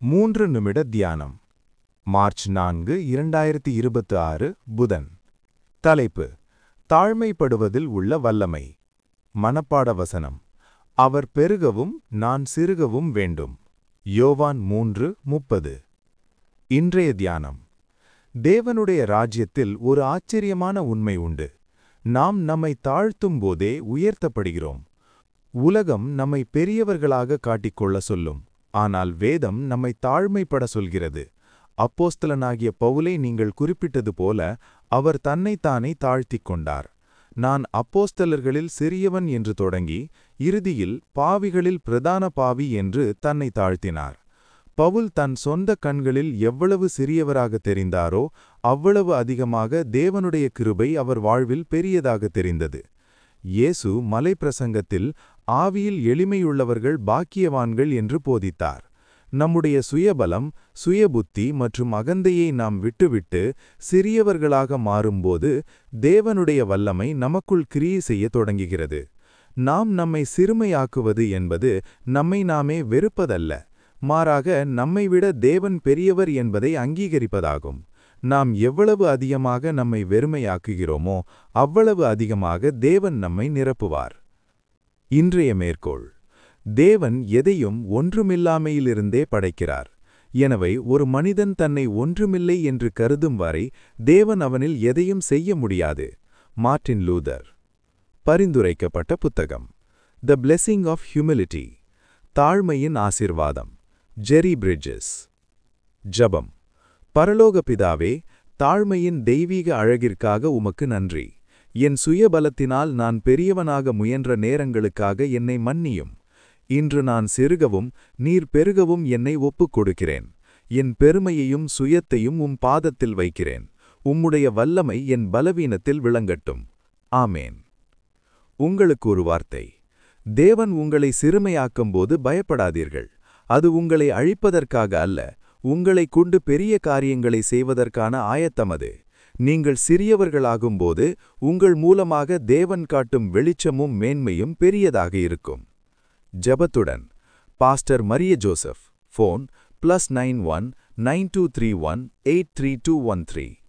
மூன்று நிமிட தியானம் மார்ச் நான்கு இரண்டாயிரத்தி இருபத்தி ஆறு புதன் தலைப்பு தாழ்மைப்படுவதில் உள்ள வல்லமை மனப்பாட வசனம் அவர் பெருகவும் நான் சிறுகவும் வேண்டும் யோவான் மூன்று முப்பது இன்றைய தியானம் தேவனுடைய ராஜ்யத்தில் ஒரு ஆச்சரியமான உண்மை உண்டு நாம் நம்மை தாழ்த்தும் போதே உயர்த்தப்படுகிறோம் உலகம் நம்மை பெரியவர்களாக காட்டிக்கொள்ள சொல்லும் ஆனால் வேதம் நம்மை தாழ்மைப்பட சொல்கிறது அப்போஸ்தலனாகிய பவுலை நீங்கள் குறிப்பிட்டது போல அவர் தன்னைத்தானே தாழ்த்திக் கொண்டார் நான் அப்போஸ்தலர்களில் சிறியவன் என்று தொடங்கி இறுதியில் பாவிகளில் பிரதான பாவி என்று தன்னை தாழ்த்தினார் பவுல் தன் சொந்த கண்களில் எவ்வளவு சிறியவராக தெரிந்தாரோ அவ்வளவு அதிகமாக தேவனுடைய கிருபை அவர் வாழ்வில் பெரியதாக தெரிந்தது இயேசு மலைப்பிரசங்கத்தில் ஆவியில் எளிமையுள்ளவர்கள் பாக்கியவான்கள் என்று போதித்தார் நம்முடைய சுயபலம் சுயபுத்தி மற்றும் அகந்தையை நாம் விட்டுவிட்டு சிறியவர்களாக மாறும்போது தேவனுடைய வல்லமை நமக்குள் கிரியை செய்ய தொடங்குகிறது நாம் நம்மை சிறுமையாக்குவது என்பது நம்மை நாமே வெறுப்பதல்ல மாறாக நம்மைவிட தேவன் பெரியவர் என்பதை அங்கீகரிப்பதாகும் நாம் எவ்வளவு அதிகமாக நம்மை வெறுமையாக்குகிறோமோ அவ்வளவு அதிகமாக தேவன் நம்மை நிரப்புவார் இன்றைய மேற்கோள் தேவன் எதையும் ஒன்றுமில்லாமையிலிருந்தே படைக்கிறார் எனவே ஒரு மனிதன் தன்னை ஒன்றுமில்லை என்று கருதும் வரை தேவன் அவனில் எதையும் செய்ய முடியாது மார்ட்டின் லூதர் பரிந்துரைக்கப்பட்ட புத்தகம் த பிளெஸிங் ஆஃப் ஹியூமிலிட்டி தாழ்மையின் ஆசிர்வாதம் ஜெரி பிரிட்ஜஸ் ஜபம் பரலோக பிதாவே தாழ்மையின் தெய்வீக அழகிற்காக உமக்கு நன்றி என் சுயபலத்தினால் நான் பெரியவனாக முயன்ற நேரங்களுக்காக என்னை மன்னியும் இன்று நான் சிறுகவும் நீர் பெருகவும் என்னை ஒப்புக் கொடுக்கிறேன் என் பெருமையையும் சுயத்தையும் உம் பாதத்தில் வைக்கிறேன் உம்முடைய வல்லமை என் பலவீனத்தில் விளங்கட்டும் ஆமேன் உங்களுக்கு ஒரு வார்த்தை தேவன் உங்களை சிறுமையாக்கும்போது பயப்படாதீர்கள் அது உங்களை அழிப்பதற்காக அல்ல உங்களை கொண்டு பெரிய காரியங்களை செய்வதற்கான ஆயத்தமது நீங்கள் சிறியவர்களாகும்போது உங்கள் மூலமாக தேவன் காட்டும் வெளிச்சமும் மேன்மையும் பெரியதாக இருக்கும் ஜபத்துடன் pastor Maria Joseph phone plus nine one nine two three one eight three two one three